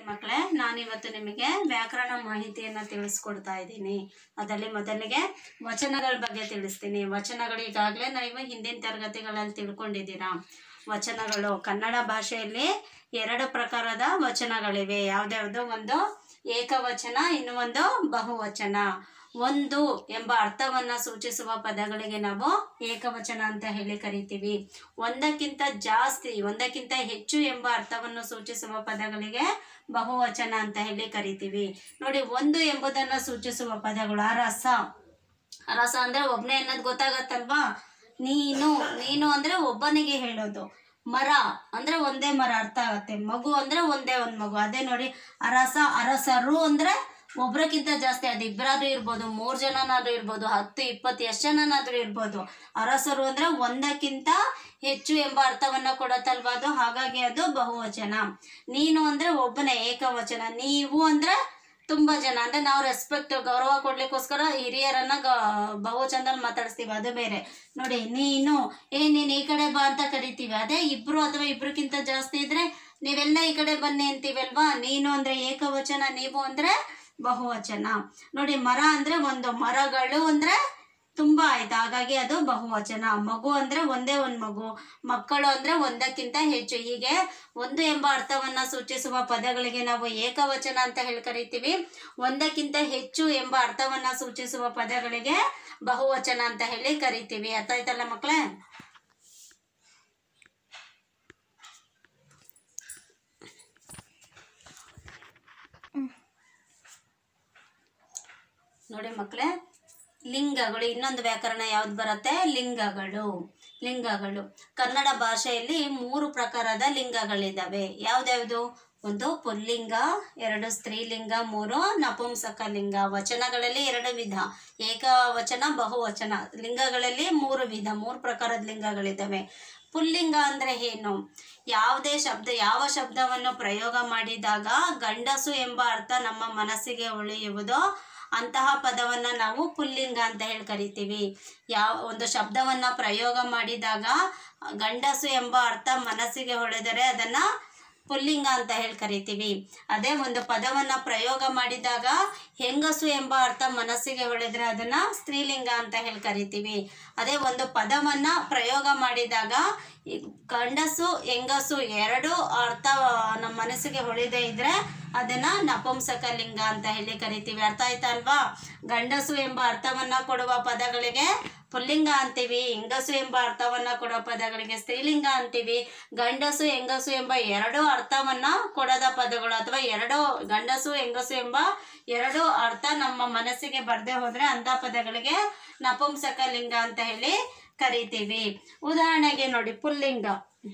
ಮಕ್ಕಳೇ ನಾನಿವತ್ತು ನಿಮಗೆ ವ್ಯಾಕರಣ ಮಾಹಿತಿಯನ್ನು ತಿಳಿಸ್ಕೊಡ್ತಾ ಇದ್ದೀನಿ ಅದರಲ್ಲಿ ಮೊದಲಿಗೆ ವಚನಗಳ ಬಗ್ಗೆ ತಿಳಿಸ್ತೀನಿ ವಚನಗಳು ಈಗಾಗಲೇ ನೀವು ಹಿಂದಿನ ತರಗತಿಗಳಲ್ಲಿ ತಿಳ್ಕೊಂಡಿದ್ದೀರಾ ವಚನಗಳು ಕನ್ನಡ ಭಾಷೆಯಲ್ಲಿ ಎರಡು ಪ್ರಕಾರದ ವಚನಗಳಿವೆ ಯಾವ್ದ್ಯಾವ್ದು ಒಂದು ಏಕವಚನ ಇನ್ನು ಒಂದು ಬಹುವಚನ ಒಂದು ಎಂಬ ಅರ್ಥವನ್ನ ಸೂಚಿಸುವ ಪದಗಳಿಗೆ ನಾವು ಏಕವಚನ ಅಂತ ಹೇಳಿ ಕರಿತೀವಿ ಒಂದಕ್ಕಿಂತ ಜಾಸ್ತಿ ಒಂದಕ್ಕಿಂತ ಹೆಚ್ಚು ಎಂಬ ಅರ್ಥವನ್ನು ಸೂಚಿಸುವ ಪದಗಳಿಗೆ ಬಹುವಚನ ಅಂತ ಹೇಳಿ ಕರಿತೀವಿ ನೋಡಿ ಒಂದು ಎಂಬುದನ್ನು ಸೂಚಿಸುವ ಪದಗಳು ಅರಸ ರಸ ಅಂದ್ರೆ ಒಬ್ನೇ ಅನ್ನೋದು ಗೊತ್ತಾಗತ್ತಲ್ವಾ ನೀನು ನೀನು ಅಂದ್ರೆ ಒಬ್ಬನಿಗೆ ಹೇಳೋದು ಮರ ಅಂದ್ರೆ ಒಂದೇ ಮರ ಅರ್ಥ ಆಗತ್ತೆ ಮಗು ಅಂದ್ರೆ ಒಂದೇ ಒಂದ್ ಮಗು ಅದೇ ನೋಡಿ ಅರಸ ಅರಸರು ಅಂದ್ರೆ ಒಬ್ರಕ್ಕಿಂತ ಜಾಸ್ತಿ ಅದು ಇಬ್ಬರಾದ್ರೂ ಇರ್ಬೋದು ಮೂರ್ ಜನನಾದ್ರೂ ಇರ್ಬೋದು ಹತ್ತು ಇಪ್ಪತ್ತು ಎಷ್ಟು ಜನನಾದ್ರೂ ಇರ್ಬೋದು ಅರಸರು ಅಂದ್ರೆ ಒಂದಕ್ಕಿಂತ ಹೆಚ್ಚು ಎಂಬ ಅರ್ಥವನ್ನ ಕೊಡತ್ತಲ್ವಾ ಅದು ಹಾಗಾಗಿ ಅದು ಬಹುವಚನ ನೀನು ಅಂದ್ರೆ ಒಬ್ಬನೇ ಏಕವಚನ ನೀವು ಅಂದ್ರೆ ತುಂಬಾ ಜನ ಅಂದ್ರೆ ನಾವು ರೆಸ್ಪೆಕ್ಟ್ ಗೌರವ ಕೊಡ್ಲಿಕ್ಕೋಸ್ಕರ ಹಿರಿಯರನ್ನ ಗ ಬಹುವಚನದಲ್ಲಿ ಮಾತಾಡಿಸ್ತೀವಿ ಅದು ಬೇರೆ ನೋಡಿ ನೀನು ಏ ನೀನ್ ಈ ಕಡೆ ಬಾ ಅಂತ ಕರಿತೀವಿ ಅದೇ ಇಬ್ರು ಅಥವಾ ಇಬ್ರಕ್ಕಿಂತ ಜಾಸ್ತಿ ಇದ್ರೆ ನೀವೆಲ್ಲ ಈ ಕಡೆ ಬನ್ನಿ ಅಂತೀವಲ್ವಾ ನೀನು ಅಂದ್ರೆ ಏಕವಚನ ನೀವು ಅಂದ್ರೆ ಬಹುವಚನ ನೋಡಿ ಮರ ಅಂದ್ರೆ ಒಂದು ಮರಗಳು ಅಂದ್ರೆ ತುಂಬಾ ಆಯ್ತು ಹಾಗಾಗಿ ಅದು ಬಹುವಚನ ಮಗು ಅಂದ್ರೆ ಒಂದೇ ಒಂದ್ ಮಗು ಮಕ್ಕಳು ಅಂದ್ರೆ ಒಂದಕ್ಕಿಂತ ಹೆಚ್ಚು ಹೀಗೆ ಒಂದು ಎಂಬ ಅರ್ಥವನ್ನ ಸೂಚಿಸುವ ಪದಗಳಿಗೆ ನಾವು ಏಕವಚನ ಅಂತ ಹೇಳಿ ಕರಿತೀವಿ ಒಂದಕ್ಕಿಂತ ಹೆಚ್ಚು ಎಂಬ ಅರ್ಥವನ್ನ ಸೂಚಿಸುವ ಪದಗಳಿಗೆ ಬಹುವಚನ ಅಂತ ಹೇಳಿ ಕರಿತೀವಿ ಅರ್ಥ ಆಯ್ತಲ್ಲ ಮಕ್ಕಳೇ ನೋಡಿ ಮಕ್ಕಳೇ ಲಿಂಗಗಳು ಇನ್ನೊಂದು ವ್ಯಾಕರಣ ಯಾವ್ದು ಬರುತ್ತೆ ಲಿಂಗಗಳು ಲಿಂಗಗಳು ಕನ್ನಡ ಭಾಷೆಯಲ್ಲಿ ಮೂರು ಪ್ರಕಾರದ ಲಿಂಗಗಳಿದ್ದಾವೆ ಯಾವ್ದ್ಯಾವ್ದು ಒಂದು ಪುಲ್ಲಿಂಗ ಎರಡು ಸ್ತ್ರೀಲಿಂಗ ಮೂರು ನಪುಂಸಕ ಲಿಂಗ ವಚನಗಳಲ್ಲಿ ಎರಡು ವಿಧ ಏಕವಚನ ಬಹುವಚನ ಲಿಂಗಗಳಲ್ಲಿ ಮೂರು ವಿಧ ಮೂರು ಪ್ರಕಾರದ ಲಿಂಗಗಳಿದ್ದಾವೆ ಪುಲ್ಲಿಂಗ ಅಂದ್ರೆ ಏನು ಯಾವುದೇ ಶಬ್ದ ಯಾವ ಶಬ್ದವನ್ನು ಪ್ರಯೋಗ ಮಾಡಿದಾಗ ಗಂಡಸು ಎಂಬ ಅರ್ಥ ನಮ್ಮ ಮನಸ್ಸಿಗೆ ಉಳಿಯುವುದೋ ಅಂತಹ ಪದವನ್ನ ನಾವು ಪುಲ್ಲಿಂಗ ಅಂತ ಹೇಳಿ ಕರಿತೀವಿ ಯಾವ ಒಂದು ಶಬ್ದವನ್ನ ಪ್ರಯೋಗ ಮಾಡಿದಾಗ ಗಂಡಸು ಎಂಬ ಅರ್ಥ ಮನಸ್ಸಿಗೆ ಹೊಳೆದರೆ ಅದನ್ನ ಪುಲ್ಲಿಂಗ ಅಂತ ಹೇಳಿ ಕರಿತೀವಿ ಅದೇ ಒಂದು ಪದವನ್ನ ಪ್ರಯೋಗ ಮಾಡಿದಾಗ ಹೆಂಗಸು ಎಂಬ ಅರ್ಥ ಮನಸ್ಸಿಗೆ ಹೊಳೆದ್ರೆ ಅದನ್ನ ಸ್ತ್ರೀಲಿಂಗ ಅಂತ ಹೇಳಿ ಕರಿತೀವಿ ಅದೇ ಒಂದು ಪದವನ್ನ ಪ್ರಯೋಗ ಮಾಡಿದಾಗ ಈ ಗಂಡಸು ಹೆಂಗಸು ಎರಡು ಅರ್ಥ ನಮ್ಮ ಮನಸ್ಸಿಗೆ ಹೊಳಿದೇ ಇದ್ರೆ ಅದನ್ನ ನಪುಂಸಕ ಲಿಂಗ ಅಂತ ಹೇಳಿ ಕರಿತೀವಿ ಅರ್ಥ ಆಯ್ತಾ ಅಲ್ವಾ ಗಂಡಸು ಎಂಬ ಅರ್ಥವನ್ನ ಕೊಡುವ ಪದಗಳಿಗೆ ಪುಲ್ಲಿಂಗ ಅಂತೀವಿ ಹೆಂಗಸು ಎಂಬ ಅರ್ಥವನ್ನ ಕೊಡುವ ಪದಗಳಿಗೆ ಸ್ತ್ರೀಲಿಂಗ ಅಂತೀವಿ ಗಂಡಸು ಹೆಂಗಸು ಎಂಬ ಎರಡು ಅರ್ಥವನ್ನ ಕೊಡದ ಪದಗಳು ಅಥವಾ ಎರಡು ಗಂಡಸು ಹೆಂಗಸು ಎಂಬ ಎರಡು ಅರ್ಥ ನಮ್ಮ ಮನಸ್ಸಿಗೆ ಬರ್ದೇ ಹೋದ್ರೆ ಅಂತ ಪದಗಳಿಗೆ ನಪುಂಸಕ ಲಿಂಗ ಅಂತ ಹೇಳಿ ಕರಿತೀವಿ ಉದಾಹರಣೆಗೆ ನೋಡಿ ಪುಲ್ಲಿಂಗ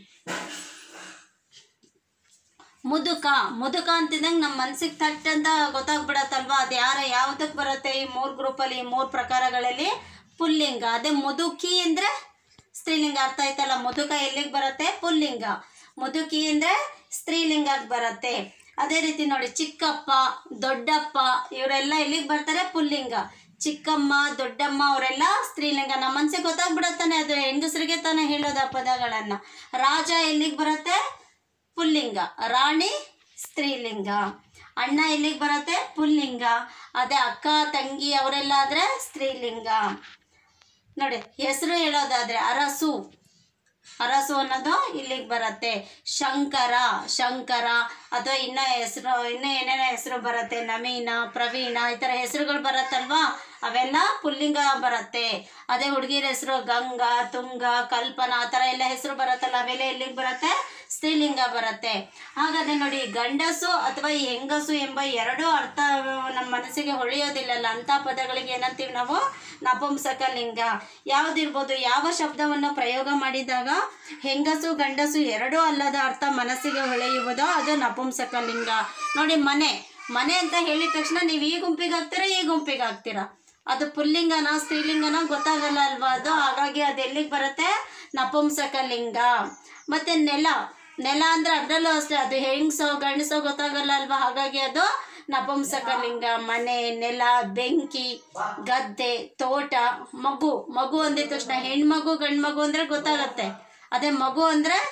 ಮುದುಕ ಮುದುಕ ಅಂತಿದ್ದಂಗೆ ನಮ್ಮ ಮನ್ಸಿಗೆ ತಟ್ ಅಂತ ಗೊತ್ತಾಗ್ಬಿಡತ್ತಲ್ವಾ ಅದು ಯಾರ ಯಾವ್ದಕ್ಕೆ ಬರುತ್ತೆ ಈ ಮೂರು ಗ್ರೂಪಲ್ಲಿ ಈ ಮೂರು ಪ್ರಕಾರಗಳಲ್ಲಿ ಪುಲ್ಲಿಂಗ ಅದೇ ಮುದುಕಿ ಅಂದ್ರೆ ಸ್ತ್ರೀಲಿಂಗ ಅರ್ಥ ಆಯ್ತಲ್ಲ ಮುದುಕ ಎಲ್ಲಿಗೆ ಬರುತ್ತೆ ಪುಲ್ಲಿಂಗ ಮುದುಕಿ ಅಂದ್ರೆ ಸ್ತ್ರೀಲಿಂಗಕ್ಕೆ ಬರುತ್ತೆ ಅದೇ ರೀತಿ ನೋಡಿ ಚಿಕ್ಕಪ್ಪ ದೊಡ್ಡಪ್ಪ ಇವರೆಲ್ಲ ಎಲ್ಲಿಗೆ ಬರ್ತಾರೆ ಪುಲ್ಲಿಂಗ ಚಿಕ್ಕಮ್ಮ ದೊಡ್ಡಮ್ಮ ಅವರೆಲ್ಲ ಸ್ತ್ರೀಲಿಂಗ ನಮ್ಮ ಮನ್ಸಿಗೆ ಗೊತ್ತಾಗ್ಬಿಡತ್ತಾನೆ ಅದು ಹೆಂಗಸರಿಗೆ ತಾನೇ ಹೇಳೋದು ಆ ಪದಗಳನ್ನ ರಾಜ ಎಲ್ಲಿಗೆ ಬರುತ್ತೆ ಪುಲ್ಲಿಂಗ ರಾಣಿ ಸ್ತ್ರೀಲಿಂಗ ಅಣ್ಣ ಎಲ್ಲಿಗೆ ಬರುತ್ತೆ ಪುಲ್ಲಿಂಗ ಅದೇ ಅಕ್ಕ ತಂಗಿ ಅವರೆಲ್ಲ ಆದ್ರೆ ಸ್ತ್ರೀಲಿಂಗ ನೋಡಿ ಹೆಸರು ಹೇಳೋದಾದ್ರೆ ಅರಸು ಅರಸು ಅನ್ನೋದು ಇಲ್ಲಿಗೆ ಬರುತ್ತೆ ಶಂಕರ ಶಂಕರ ಅಥವಾ ಇನ್ನ ಹೆಸರು ಇನ್ನೂ ಏನೇನೋ ಹೆಸರು ಬರುತ್ತೆ ನವೀನ ಪ್ರವೀಣ ಈ ಥರ ಹೆಸರುಗಳು ಬರುತ್ತಲ್ವಾ ಅವೆಲ್ಲ ಪುಲ್ಲಿಂಗ ಬರುತ್ತೆ ಅದೇ ಹುಡುಗಿರ ಹೆಸರು ಗಂಗಾ ತುಂಗ ಕಲ್ಪನಾ ಆ ಥರ ಎಲ್ಲ ಹೆಸರು ಬರುತ್ತಲ್ಲ ಅವೆಲ್ಲ ಎಲ್ಲಿಗೆ ಬರುತ್ತೆ ಸ್ತ್ರೀಲಿಂಗ ಬರುತ್ತೆ ಹಾಗಾದ್ರೆ ನೋಡಿ ಗಂಡಸು ಅಥವಾ ಈ ಹೆಂಗಸು ಎಂಬ ಎರಡು ಅರ್ಥ ನಮ್ಮ ಮನಸ್ಸಿಗೆ ಹೊಳೆಯೋದಿಲ್ಲಲ್ಲ ಅಂತ ಪದಗಳಿಗೆ ಏನಂತೀವಿ ನಾವು ನಪುಂಸಕ ಲಿಂಗ ಯಾವ್ದಿರ್ಬೋದು ಯಾವ ಶಬ್ದವನ್ನು ಪ್ರಯೋಗ ಮಾಡಿದಾಗ ಹೆಂಗಸು ಗಂಡಸು ಎರಡೂ ಅಲ್ಲದ ಅರ್ಥ ಮನಸ್ಸಿಗೆ ಹೊಳೆಯುವುದೋ ಅದು ನಪುಂಸಕ ಲಿಂಗ ನೋಡಿ ಮನೆ ಮನೆ ಅಂತ ಹೇಳಿದ ತಕ್ಷಣ ನೀವು ಈ ಗುಂಪಿಗೆ ಹಾಕ್ತೀರಾ ಈ ಗುಂಪಿಗೆ ಹಾಕ್ತೀರಾ ಅದು ಪುಲ್ಲಿಂಗನ ಸ್ತ್ರೀಲಿಂಗನ ಗೊತ್ತಾಗಲ್ಲ ಅಲ್ವಾ ಅದು ಹಾಗಾಗಿ ಅದು ಎಲ್ಲಿಗೆ ಬರುತ್ತೆ ನಪುಂಸಕ ಲಿಂಗ ಮತ್ತೆ ನೆಲ ನೆಲ ಅಂದ್ರೆ ಅದರಲ್ಲೂ ಅಷ್ಟೇ ಅದು ಹೆಂಗ್ಸೋ ಗಂಡಸೋ ಗೊತ್ತಾಗಲ್ಲ ಅಲ್ವಾ ಹಾಗಾಗಿ ಅದು ನಪುಂಸಕ ಲಿಂಗ ಮನೆ ನೆಲ ಬೆಂಕಿ ಗದ್ದೆ ತೋಟ ಮಗು ಮಗು ಅಂದಿದ ತಕ್ಷಣ ಹೆಣ್ಮಗು ಗಂಡು ಮಗು ಅಂದ್ರೆ ಗೊತ್ತಾಗತ್ತೆ ಅದೇ ಮಗು ಅಂದ್ರೆ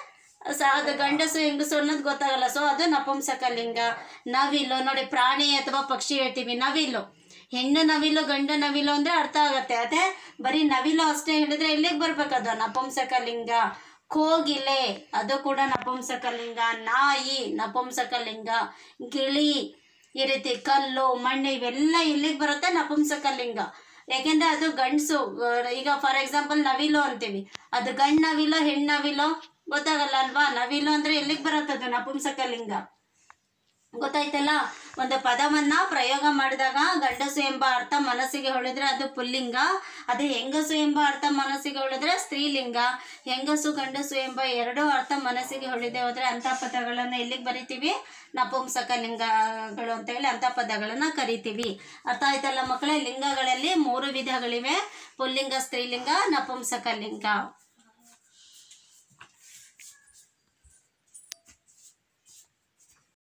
ಸ ಅದು ಗಂಡಸು ಹೆಂಗಸು ಅನ್ನೋದು ಗೊತ್ತಾಗಲ್ಲ ಸೊ ಅದು ನಪುಂಸಕ ಲಿಂಗ ನವಿಲು ನೋಡಿ ಪ್ರಾಣಿ ಅಥವಾ ಪಕ್ಷಿ ಹೇಳ್ತೀವಿ ನವಿಲು ಹೆಣ್ಣು ನವಿಲು ಗಂಡು ನವಿಲು ಅಂದ್ರೆ ಅರ್ಥ ಆಗತ್ತೆ ಅದೇ ಬರೀ ನವಿಲು ಅಷ್ಟೇ ಹೇಳಿದ್ರೆ ಎಲ್ಲಿಗೆ ಬರ್ಬೇಕದು ನಪುಂಸಕ ಲಿಂಗ ಕೋಗಿಲೆ ಅದು ಕೂಡ ನಪುಂಸಕ ಲಿಂಗ ನಾಯಿ ನಪುಂಸಕ ಲಿಂಗ ಗಿಳಿ ಈ ರೀತಿ ಕಲ್ಲು ಮಣ್ಣು ಇವೆಲ್ಲ ಎಲ್ಲಿಗೆ ಬರುತ್ತೆ ನಪುಂಸಕ ಲಿಂಗ ಯಾಕೆಂದ್ರೆ ಅದು ಗಂಡಸು ಈಗ ಫಾರ್ ಎಕ್ಸಾಂಪಲ್ ನವಿಲು ಅಂತೀವಿ ಅದು ಗಂಡು ನವಿಲು ಹೆಣ್ಣು ನವಿಲು ಗೊತ್ತಾಗಲ್ಲ ಅಲ್ವಾ ನವಿಲು ಅಂದ್ರೆ ಎಲ್ಲಿಗೆ ಬರುತ್ತೆ ಅದು ನಪುಂಸಕ ಲಿಂಗ ಗೊತ್ತಾಯ್ತಲ್ಲ ಒಂದು ಪದವನ್ನ ಪ್ರಯೋಗ ಮಾಡಿದಾಗ ಗಂಡಸು ಎಂಬ ಅರ್ಥ ಮನಸ್ಸಿಗೆ ಹೊಳೆದ್ರೆ ಅದು ಪುಲ್ಲಿಂಗ ಅದೇ ಹೆಂಗಸು ಎಂಬ ಅರ್ಥ ಮನಸ್ಸಿಗೆ ಹೊಳೆದ್ರೆ ಸ್ತ್ರೀಲಿಂಗ ಹೆಂಗಸು ಗಂಡಸು ಎಂಬ ಎರಡು ಅರ್ಥ ಮನಸ್ಸಿಗೆ ಹೊಳೆದೆ ಹೋದ್ರೆ ಅಂಥ ಪದಗಳನ್ನು ಎಲ್ಲಿಗೆ ಬರಿತೀವಿ ನಪುಂಸಕ ಲಿಂಗಗಳು ಅಂತ ಹೇಳಿ ಅಂಥ ಪದಗಳನ್ನು ಕರಿತೀವಿ ಅರ್ಥ ಆಯ್ತಲ್ಲ ಮಕ್ಕಳೇ ಲಿಂಗಗಳಲ್ಲಿ ಮೂರು ವಿಧಗಳಿವೆ ಪುಲ್ಲಿಂಗ ಸ್ತ್ರೀಲಿಂಗ ನಪುಂಸಕ ಲಿಂಗ